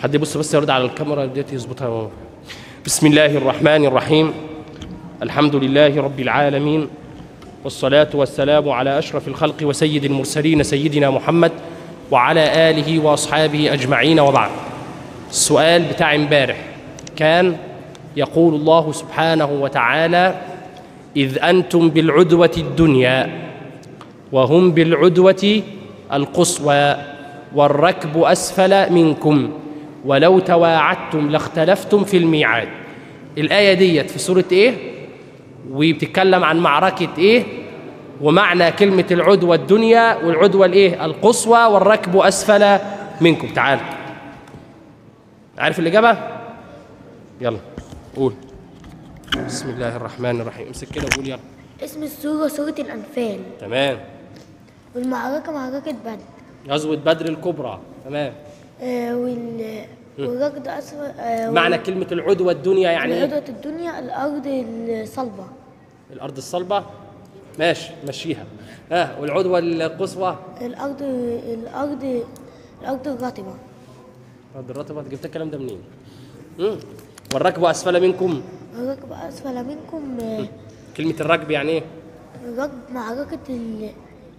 حد يبص بس يرد على الكاميرا ديت يظبطها يا ماما. بسم الله الرحمن الرحيم الحمد لله رب العالمين والصلاة والسلام على أشرف الخلق وسيد المرسلين سيدنا محمد وعلى آله وأصحابه أجمعين وبعد السؤال بتاع امبارح كان يقول الله سبحانه وتعالى إذ أنتم بالعدوة الدنيا وهم بالعدوة القصوى والركب أسفل منكم ولو تواعدتم لاختلفتم في الميعاد الآية ديت في سورة إيه؟ وبتتكلم عن معركة إيه؟ ومعنى كلمة العدوة الدنيا والعدوة الإيه؟ القصوى والركب أسفل منكم تعال عارف الإجابة؟ يلا قول بسم الله الرحمن الرحيم امسك كده وقول يلا اسم السورة سورة الأنفال تمام والمعركة معركة بدر غزوة بدر الكبرى تمام آه وال والركض أسفل آه معنى كلمة العدوة الدنيا يعني إيه؟ عدوة الدنيا الأرض الصلبة الأرض الصلبة ماشي مشيها ها آه والعدوة القصوى الأرض الأرض الأرض الرطبة الأرض الرطبة أنت جبت الكلام ده منين؟ مم. والركب أسفل منكم الركب أسفل منكم آه كلمة الركب يعني إيه؟ الركب معركة ال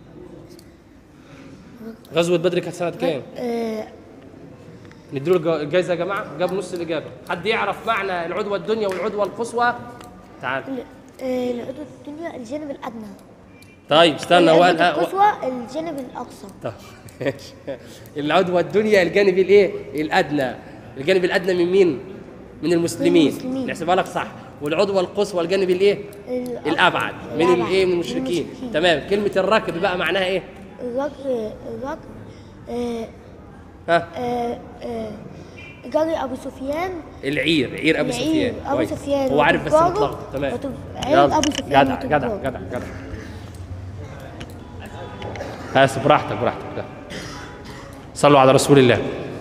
غزوة بدر كانت سنة كام؟ آه نديله الج- الجايزة يا جماعة جاب نص الإجابة حد يعرف معنى العدوة الدنيا والعدوة القصوى؟ تعال ال- آه العدوة الدنيا الجانب الأدنى طيب استنى هو قال العدوة آه، القصوى الجانب الأقصى طب ماشي. العدوى الدنيا الجانب الايه؟ الادنى الجانب الادنى من مين؟ من المسلمين من المسلمين. نحسبها لك صح والعدوى القصوى الجانب الايه؟ الأقصى. الابعد من الأبعد. الايه؟ من من المشركين المشركين. تمام كلمه الركب بقى معناها ايه؟ الركب الركب آه ها آه آه جري ابو سفيان العير عير ابو العير، سفيان أبو كويس. سفيان هو عارف بس وتجاره متلخبط تمام وتج- عير يلا. أبو سفيان جدع جدع وتجاره. جدع جدع بس براحتك براحتك لا. صلوا على رسول الله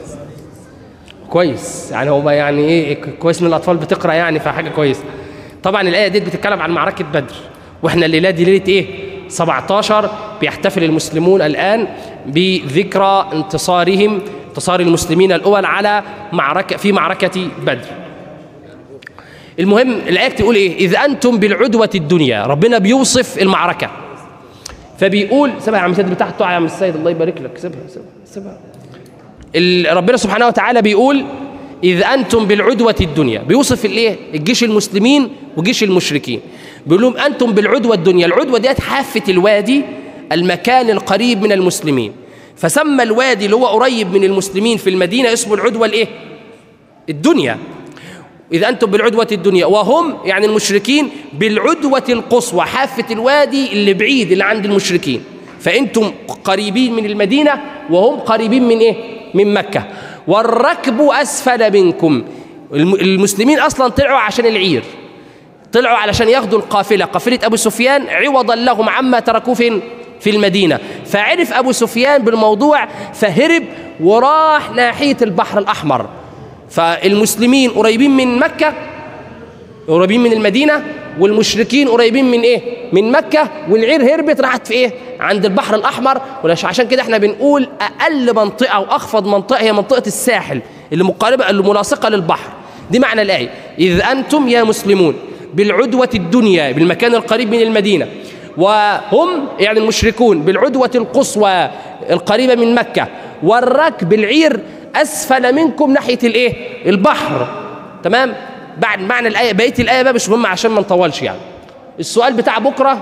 كويس يعني هو يعني ايه كويس ان الاطفال بتقرا يعني فحاجه كويسه طبعا الايه دي بتتكلم عن معركه بدر واحنا الليله دي ليله ايه 17 بيحتفل المسلمون الان بذكرى انتصارهم انتصار المسلمين الاول على معركه في معركه بدر المهم الايه بتقول ايه اذ انتم بالعدوه الدنيا ربنا بيوصف المعركه فبيقول سيبها يا عم سيد بتاعته يا عم السيد الله يبارك لك سيبها سيبها سيبها ال- ربنا سبحانه وتعالى بيقول إذ أنتم بالعدوة الدنيا بيوصف الإيه؟ الجيش المسلمين وجيش المشركين بيقول لهم أنتم بالعدوة الدنيا العدوة ديت حافة الوادي المكان القريب من المسلمين فسمى الوادي اللي هو قريب من المسلمين في المدينة اسمه العدوة الإيه؟ الدنيا إذا أنتم بالعدوة الدنيا وهم يعني المشركين بالعدوة القصوى حافة الوادي اللي بعيد اللي عند المشركين فأنتم قريبين من المدينة وهم قريبين من إيه؟ من مكة والركب أسفل منكم الم- المسلمين أصلا طلعوا عشان العير طلعوا علشان ياخدوا القافلة قافلة أبو سفيان عوضا لهم عما تركوه فين في المدينة فعرف أبو سفيان بالموضوع فهرب وراح ناحية البحر الأحمر فالمسلمين قريبين من مكة قريبين من المدينة والمشركين قريبين من ايه؟ من مكة والعير هربت راحت في ايه؟ عند البحر الأحمر ولاش عشان كده احنا بنقول أقل منطقة وأخفض منطقة هي منطقة الساحل اللي مقاربة اللي ملاصقة للبحر دي معنى الآية إذ أنتم يا مسلمون بالعدوة الدنيا بالمكان القريب من المدينة وهم يعني المشركون بالعدوة القصوى القريبة من مكة والركب العير أسفل منكم ناحية الإيه؟ البحر تمام؟ بعد معنى الآية بقية الآية بقى مش مهم عشان ما نطولش يعني السؤال بتاع بكرة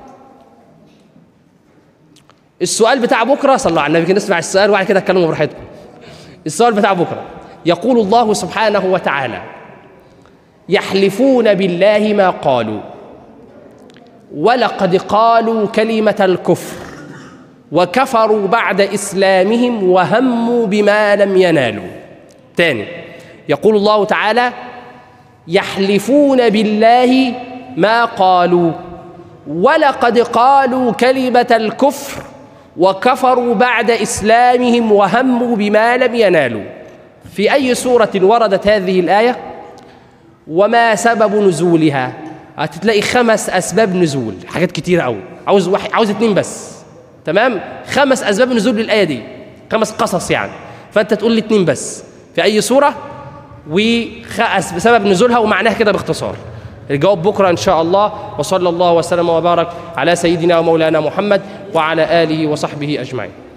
السؤال بتاع بكرة صلوا على النبي كده نسمع السؤال وبعد كده اتكلموا براحتكم السؤال بتاع بكرة يقول الله سبحانه وتعالى يحلفون بالله ما قالوا ولقد قالوا كلمة الكفر وكفروا بعد إسلامهم وهموا بما لم ينالوا تاني يقول الله تعالى يحلفون بالله ما قالوا ولقد قالوا كلمة الكفر وكفروا بعد إسلامهم وهموا بما لم ينالوا في أي سورة وردت هذه الآية وما سبب نزولها هتلاقي خمس أسباب نزول حاجات كتير أوي عاوز واحد عاوز اتنين بس تمام خمس أسباب نزول للآية دي خمس قصص يعني فأنت تقول لي اتنين بس في اي سوره وخأس بسبب نزولها ومعناها كده باختصار الجواب بكره ان شاء الله وصلى الله وسلم وبارك على سيدنا ومولانا محمد وعلى اله وصحبه اجمعين